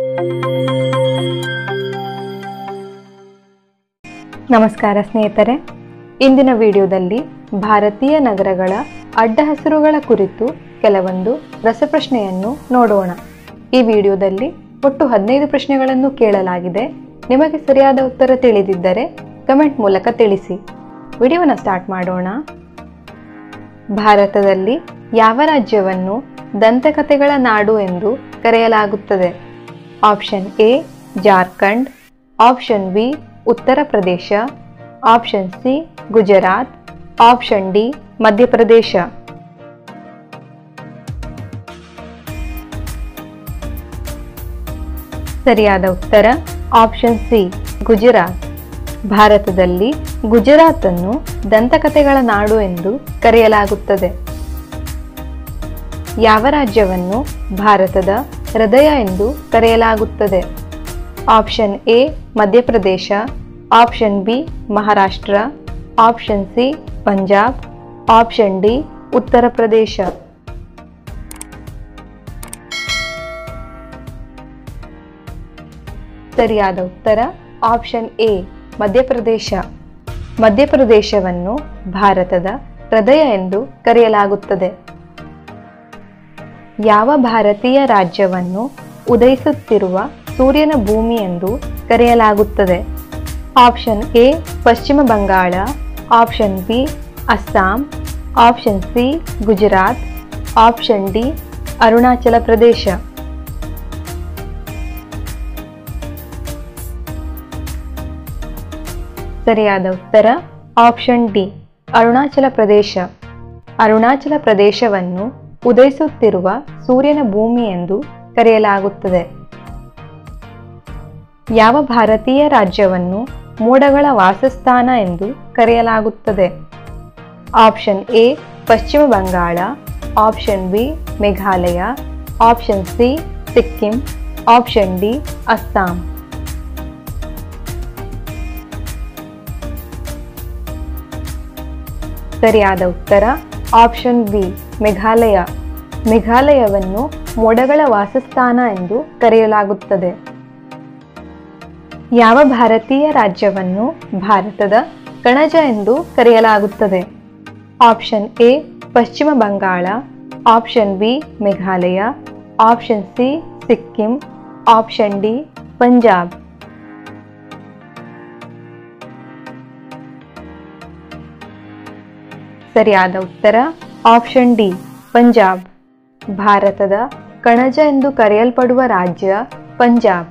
ನಮಸ್ಕಾರ ಸ್ನೇಹಿತರೆ ಇಂದಿನ ವಿಡಿಯೋದಲ್ಲಿ ಭಾರತೀಯ ನಗರಗಳ ಅಡ್ಡ ಹೆಸರುಗಳ ಕುರಿತು ಕೆಲವೊಂದು ರಸಪ್ರಶ್ನೆಯನ್ನು ನೋಡೋಣ ಈ ವಿಡಿಯೋದಲ್ಲಿ ಒಟ್ಟು ಹದಿನೈದು ಪ್ರಶ್ನೆಗಳನ್ನು ಕೇಳಲಾಗಿದೆ ನಿಮಗೆ ಸರಿಯಾದ ಉತ್ತರ ತಿಳಿದಿದ್ದರೆ ಕಮೆಂಟ್ ಮೂಲಕ ತಿಳಿಸಿ ವಿಡಿಯೋನ ಸ್ಟಾರ್ಟ್ ಮಾಡೋಣ ಭಾರತದಲ್ಲಿ ಯಾವ ರಾಜ್ಯವನ್ನು ದಂತಕಥೆಗಳ ನಾಡು ಎಂದು ಕರೆಯಲಾಗುತ್ತದೆ option A Jharkhand option B Uttar Pradesh option C Gujarat option D Madhya Pradesh ಸರಿಯಾದ ಉತ್ತರ ಆಪ್ಷನ್ ಸಿ ಗುಜರಾತ್ ಭಾರತದಲ್ಲಿ ಗುಜರಾತ್ ಅನ್ನು ದಂತಕಥೆಗಳ ನಾಡು ಎಂದು ಕರೆಯಲಾಗುತ್ತದೆ ಯಾವ ರಾಜ್ಯವನ್ನು ಭಾರತದ ಹೃದಯ ಎಂದು ಕರೆಯಲಾಗುತ್ತದೆ option A Madhya Pradesh option B Maharashtra option C Punjab option D Uttar Pradesh ಸರಿಯಾದ ಉತ್ತರ ಆಪ್ಷನ್ ಎ ಮಧ್ಯಪ್ರದೇಶ ಮಧ್ಯಪ್ರದೇಶವನ್ನು ಭಾರತದ ಹೃದಯ ಎಂದು ಕರೆಯಲಾಗುತ್ತದೆ ಯಾವ ಭಾರತೀಯ ರಾಜ್ಯವನ್ನು ಉದಯಿಸುತ್ತಿರುವ ಸೂರ್ಯನ ಭೂಮಿ ಎಂದು ಕರೆಯಲಾಗುತ್ತದೆ option A Pashchima Bangala option B Assam option C Gujarat option D Arunachal Pradesh ಸರಿಯಾದ ಉತ್ತರ ಆಪ್ಷನ್ ಡಿ ಅರುಣಾಚಲ ಪ್ರದೇಶ ಅರುಣಾಚಲ ಪ್ರದೇಶವನ್ನು ಉದಯಿಸುತ್ತಿರುವ ಸೂರ್ಯನ ಭೂಮಿ ಎಂದು ಕರೆಯಲಾಗುತ್ತದೆ ಯಾವ ಭಾರತೀಯ ರಾಜ್ಯವನ್ನು ಮೋಡಗಳ ವಾಸಸ್ಥಾನ ಎಂದು ಕರೆಯಲಾಗುತ್ತದೆ option A Pashchima Bangala option B Meghalaya option C Sikkim option D Assam ಸರಿಯಾದ ಉತ್ತರ ಆಪ್ಷನ್ ಬಿ ಮೇಘಾಲಯ ಮೇಘಾಲಯವನ್ನು ಮೋಡಗಳ ವಾಸಸ್ಥಾನ ಎಂದು ಕರೆಯಲಾಗುತ್ತದೆ ಯಾವ ಭಾರತೀಯ ರಾಜ್ಯವನ್ನು ಭಾರತದ ಕಣಜ ಎಂದು ಕರೆಯಲಾಗುತ್ತದೆ option A Pashchima Bangala option B Meghalaya option C Sikkim option D Punjab ಸರಿಯಾದ ಉತ್ತರ ಆಪ್ಷನ್ ಡಿ ಪಂಜಾಬ್ ಭಾರತದ ಕಣಜ ಎಂದು ಕರೆಯಲ್ಪಡುವ ರಾಜ್ಯ ಪಂಜಾಬ್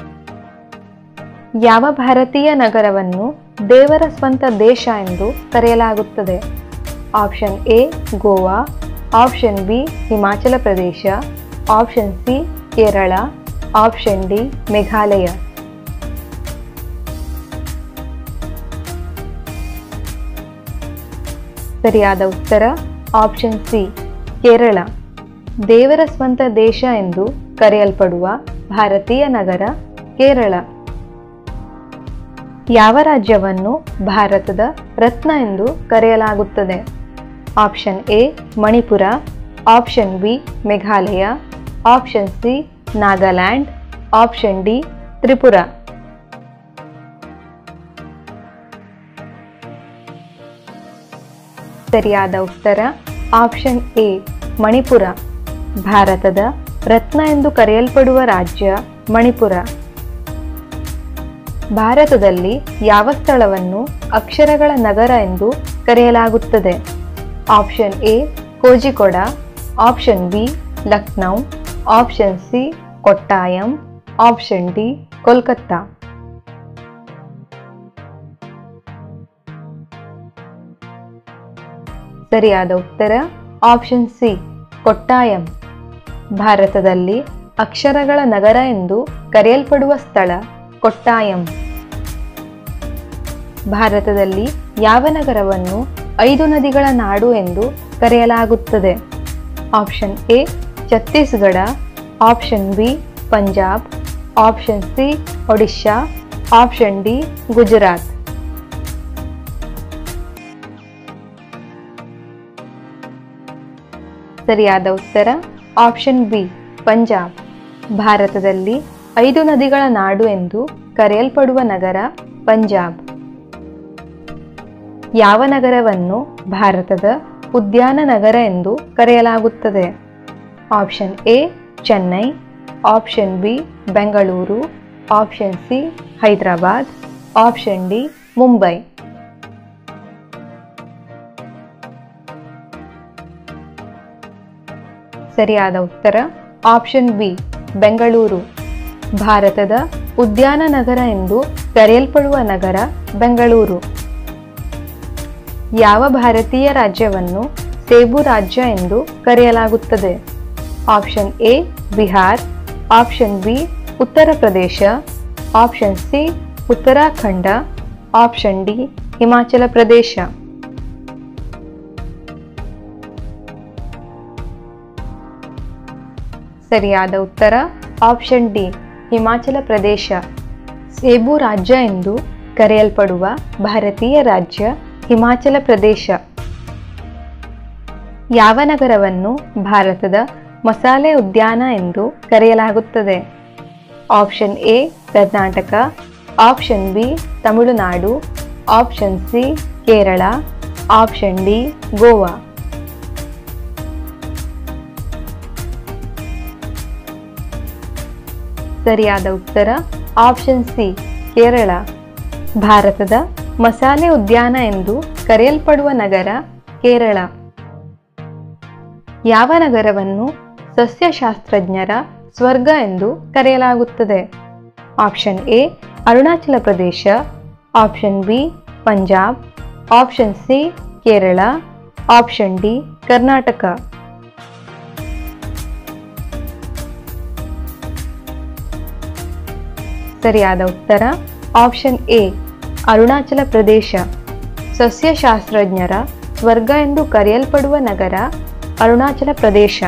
ಯಾವ ಭಾರತೀಯ ನಗರವನ್ನು ದೇವರ ಸ್ವಂತ ದೇಶ ಎಂದು ಕರೆಯಲಾಗುತ್ತದೆ option A Goa option B Himachal Pradesh option C Kerala option D Meghalaya ಸರಿಯಾದ ಉತ್ತರ ಆಪ್ಷನ್ ಸಿ ಕೇರಳ ದೇವರ ಸ್ವಂತ ದೇಶ ಎಂದು ಕರೆಯಲ್ಪಡುವ ಭಾರತೀಯ ನಗರ ಕೇರಳ ಯಾವ ರಾಜ್ಯವನ್ನು ಭಾರತದ ರತ್ನ ಎಂದು ಕರೆಯಲಾಗುತ್ತದೆ option A Manipur option B Meghalaya option C Nagaland option D Tripura ಸರಿಯಾದ ಉತ್ತರ ಆಪ್ಷನ್ ಎ ಮಣಿಪುರ ಭಾರತದ ರತ್ನ ಎಂದು ಕರೆಯಲ್ಪಡುವ ರಾಜ್ಯ ಮಣಿಪುರ ಭಾರತದಲ್ಲಿ ಯಾವ ಸ್ಥಳವನ್ನು ಅಕ್ಷರಗಳ ನಗರ ಎಂದು ಕರೆಯಲಾಗುತ್ತದೆ option A Kozhikode option B Lucknow option C Kottayam option D Kolkata ಸರಿಯಾದ ಉತ್ತರ ಆಪ್ಷನ್ ಸಿ ಕೊಟ್ಟಾಯಂ ಭಾರತದಲ್ಲಿ ಅಕ್ಷರಗಳ ನಗರ ಎಂದು ಕರೆಯಲ್ಪಡುವ ಸ್ಥಳ ಕೊಟ್ಟಾಯಂ ಭಾರತದಲ್ಲಿ ಯಾವ ನಗರವನ್ನು ಐದು ನದಿಗಳ ನಾಡು ಎಂದು ಕರೆಯಲಾಗುತ್ತದೆ option A Chhattisgarh option B Punjab option C Odisha option D Gujarat ಸರಿಯಾದ ಉತ್ತರ ಆಪ್ಷನ್ ಬಿ ಪಂಜಾಬ್ ಭಾರತದಲ್ಲಿ ಐದು ನದಿಗಳ ನಾಡು ಎಂದು ಕರೆಯಲ್ಪಡುವ ನಗರ ಪಂಜಾಬ್ ಯಾವ ನಗರವನ್ನು ಭಾರತದ ಉದ್ಯಾನ ನಗರ ಎಂದು ಕರೆಯಲಾಗುತ್ತದೆ option A Chennai option B Bengaluru option C Hyderabad option D Mumbai ಸರಿಯಾದ ಉತ್ತರ ಆಪ್ಷನ್ ಬಿ ಬೆಂಗಳೂರು ಭಾರತದ ಉದ್ಯಾನ ನಗರ ಎಂದು ಕರೆಯಲ್ಪಡುವ ನಗರ ಬೆಂಗಳೂರು ಯಾವ ಭಾರತೀಯ ರಾಜ್ಯವನ್ನು ಸೇಬು ರಾಜ್ಯ ಎಂದು ಕರೆಯಲಾಗುತ್ತದೆ option A Bihar option B Uttar Pradesh option C Uttarakhand option D Himachal Pradesh ಸರಿಯಾದ ಉತ್ತರ ಆಪ್ಷನ್ ಡಿ ಹಿಮಾಚಲ ಪ್ರದೇಶ ಸೇಬು ರಾಜ್ಯ ಎಂದು ಕರೆಯಲ್ಪಡುವ ಭಾರತೀಯ ರಾಜ್ಯ ಹಿಮಾಚಲ ಪ್ರದೇಶ ಯಾವ ನಗರವನ್ನು ಭಾರತದ ಮಸಾಲೆ ಉದ್ಯಾನ ಎಂದು ಕರೆಯಲಾಗುತ್ತದೆ option A Karnataka option B Tamil Nadu option C Kerala option D Goa ಸರಿಯಾದ ಉತ್ತರ ಆಪ್ಷನ್ ಸಿ ಕೇರಳ ಭಾರತದ ಮಸಾಲೆ ಉದ್ಯಾನ ಎಂದು ಕರೆಯಲ್ಪಡುವ ನಗರ ಕೇರಳ ಯಾವ ನಗರವನ್ನು ಸಸ್ಯಶಾಸ್ತ್ರಜ್ಞರ ಸ್ವರ್ಗ ಎಂದು ಕರೆಯಲಾಗುತ್ತದೆ option A Arunachal Pradesh option B Punjab option C Kerala option D Karnataka ಸರಿಯಾದ ಉತ್ತರ ಆಪ್ಷನ್ ಎ ಅರುಣಾಚಲ ಪ್ರದೇಶ ಸಸ್ಯಶಾಸ್ತ್ರಜ್ಞರ ಸ್ವರ್ಗ ಎಂದು ಕರೆಯಲ್ಪಡುವ ನಗರ ಅರುಣಾಚಲ ಪ್ರದೇಶ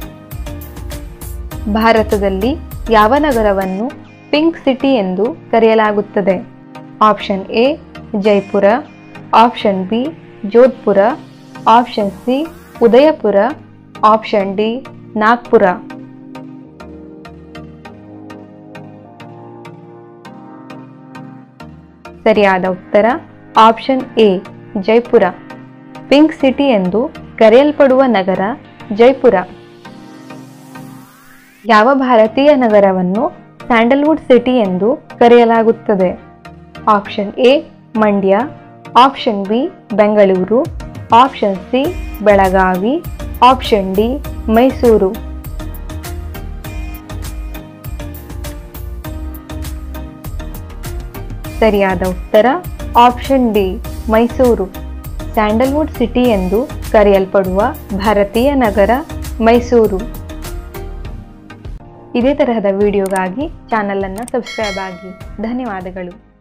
ಭಾರತದಲ್ಲಿ ಯಾವ ನಗರವನ್ನು ಪಿಂಕ್ ಸಿಟಿ ಎಂದು ಕರೆಯಲಾಗುತ್ತದೆ option A Jaipur option B Jodhpur option C Udaipur option D Nagpur ಸರಿಯಾದ ಉತ್ತರ option A Jaipur pink city ಎಂದು ಕರೆಯಲ್ಪಡುವ ನಗರ ಜೈಪುರ ಯಾವ ಭಾರತೀಯ ನಗರವನ್ನು ಸ್ಯಾಂಡಲ್ವುಡ್ ಸಿಟಿ ಎಂದು ಕರೆಯಲಾಗುತ್ತದೆ option A Mandya option B Bengaluru option C Belagavi option D Mysuru ಸರಿಯಾದ ಉತ್ತರ option D Mysuru sandalwood city ಎಂದು ಕರೆಯಲ್ಪಡುವ ಭಾರತೀಯ ನಗರ ಮೈಸೂರು ಇದೇ ತರಹದ ವಿಡಿಯೋಗಾಗಿ ಚಾನಲನ್ನು ಸಬ್ಸ್ಕ್ರೈಬ್ ಆಗಿ ಧನ್ಯವಾದಗಳು